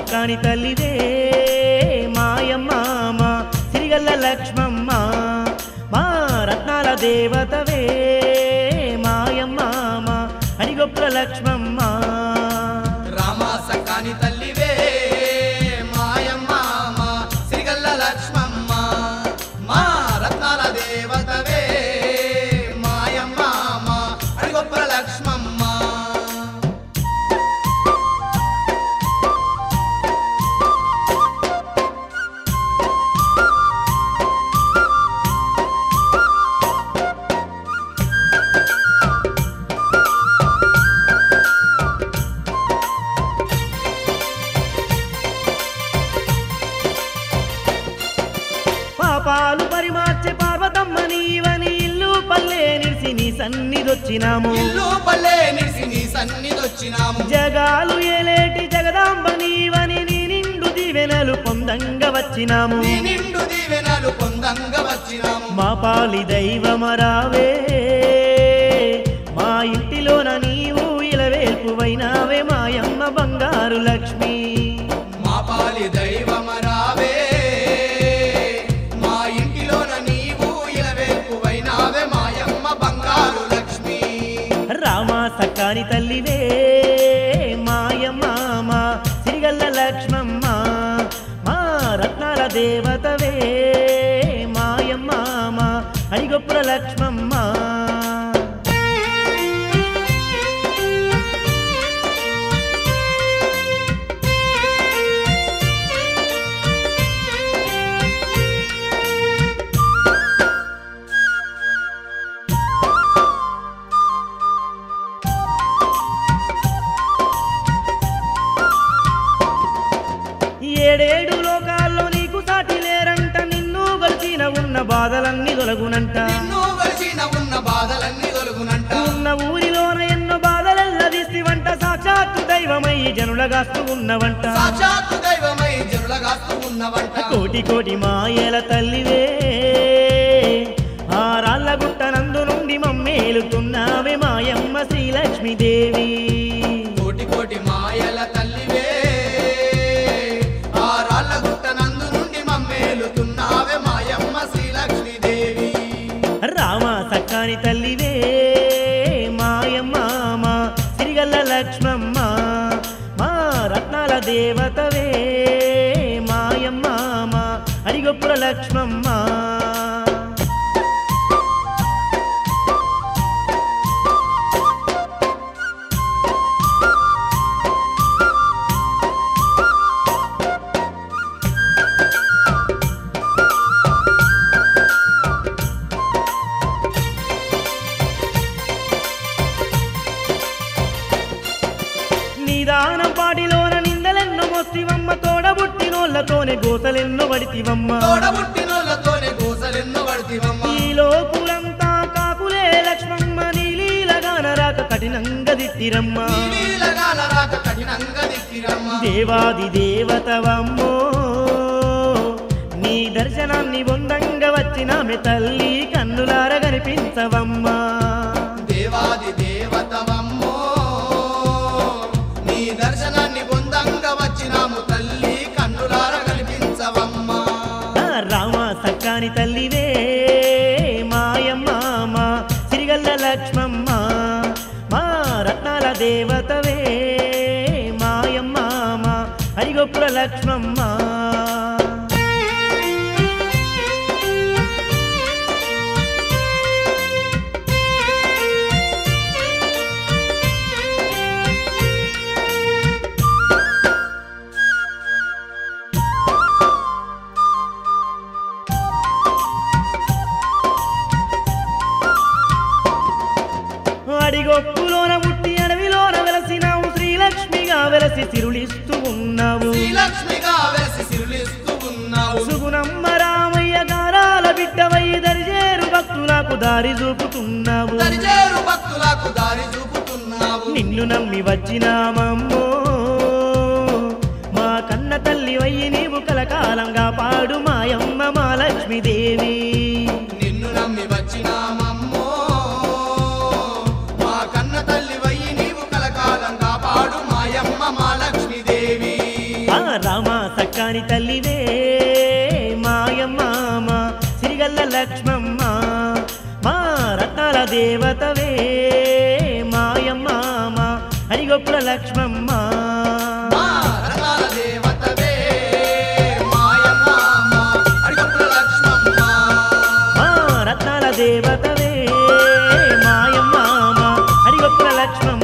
సక్కాని తల్లివే మాయమ్మ మా సిరిగల్ల లక్ష్మమ్మ మా రత్నాల దేవతవే మాయమ్మ మా అడిగొప్పుల లక్ష్మమ్మ రామ సకాని తల్లివే మాయమ్మ మా సిరిగల్ల లక్ష్మమ్మ మా రత్నాల దేవతవే మాయమ్మ మా అడిగొప్పల లక్ష్మమ్మ పాపాలు పరిమార్చే పార్వతమ్మ నీవని ఇల్లు పల్లె నిలిసి నీ సన్నిధొచ్చినాము ఇల్లు పల్లె నిలిసి నీ సన్నిధొచ్చినాము జగాలు ఏలేటి జగదాంబ నీవని నీ నిండు దీవెనలు పొందంగా వచ్చినాము నీ నిండు దీవెనలు పొందంగా వచ్చినాము మా పాలి దైవమరావే మా ఇంటిలోన నీవు ఇలవేల్పువైనావే మాయమ్మ బంగారు లక్ష్మి మా పాలి దైవమరావే మా ఇంటిలోన నీవు ఇలవేపువైనావే మాయమ్మ బంగారు లక్ష్మి రామ సక్కాని తల్లివే మాయమ్మ మా సిరిగల్ల లక్ష్మమ్మ మా రత్నాల దేవతవే మాయమ్మ మా అడిగొప్పుల లక్ష్మమ్మ ఏడేడు లోకాల్లో నీకు సాటి లేరంట నిన్ను గలిచిన ఉన్న బాధలన్నీ తొలగునంట నిన్ను కలిసిన ఉన్న బాధలన్నీ తొలుగునంట ఉన్న ఊరిలోన ఎన్నో బాధలెల్లదీస్తివంట సాక్షాత్తు దైవమై జనులగాస్తూ ఉన్నవంట సాక్షాత్తు దైవమై జనులగాస్తూ ఉన్నవంట కోటి కోటి మాయల తల్లివే ఆ రాళ్ళ గుట్ట నందు నుండి మమ్మేలుతున్నావే మాయమ్మ శ్రీలక్ష్మీదేవి కోటి కోటి మాయల తల్లివే ఆ రాళ్ళ గుట్ట నందు నుండి మమ్మేలుతున్నావే మాయమ్మ శ్రీలక్ష్మీదేవి రామ సక్కాని తల్లివే మాయమ్మ మా సిరిగల్ల లక్ష్మమ్మ మా రత్నాల దేవతవే మాయమ్మ మా అడిగొప్పుల లక్ష్మమ్మ నిదానం పాటిలోన నిందలెన్నో మోస్తివమ్మ తోడబుట్టినోళ్ళతోనే గోసలెన్నో పడితివమ్మ తోడబుట్టినోళ్ళతోనే గోసలెన్నో పడితివమ్మ ఈ లోకులంతా కాకులే లక్ష్మమ్మ నీలీలగాన రాక కఠినంగా దిట్టిరమ్మ నీలీలగాల రాక కఠినంగా దిక్కిరమ్మ దేవాది దేవతవమ్మో నీ దర్శనాన్ని పొందంగా వచ్చినామె తల్లి కన్నులార కనిపించవమ్మా దేవాది దేవతవమ్మో నీ దర్శనాన్ని పొందంగా వచ్చినాము తల్లి కన్నులార కనిపించవమ్మా ఆ రామ సక్కాని తల్లివే మాయమ్మ మా సిరిగల్ల లక్ష్మమ్మ మా రత్నాల దేవతవే మాయమ్మ మా హరిగొప్పుల లక్ష్మమ్మ అడిగొప్పులోన పుట్టి అడవిలోన వెలసినావు శ్రీలక్ష్మిగా వెలసి సిరులిస్తూ ఉన్నావు శ్రీలక్ష్మిగా వెలసి సిరులిస్తూ ఉన్నావు సుగుణమ్మ రామయ్య గారాల బిడ్డవై దరిజేరు భక్తులకు దారి చూపుతున్నావు దరిజేరు భక్తులకు దారి చూపుతున్నావు నిన్ను నమ్మి వచ్చినామమ్మో మా కన్న తల్లి వయ్యి నీవు కలకాలంగా పాడు మాయమ్మ మా లక్ష్మీదేవి నిన్ను నమ్మి వచ్చినామమ్మో మా కన్న తల్లి వయ్యి నీవు కలకాలం కాపాడు మాయమ్మ మా లక్ష్మీదేవి ఆ చల్లని తల్లివే మాయమ్మ మా సిరిగల్ల లక్ష్మమ్మ మా రత్నాల దేవతవే మాయమ్మ మా హరిగొప్పుల లక్ష్మమ్మ మా రకాల దేవతవే మాయమ్మ మా అడిగొప్పుల లక్ష్మమ్మ మా రత్నాల దేవతవే మాయమ్మ మా హరిగొప్పుల లక్ష్మమ్మ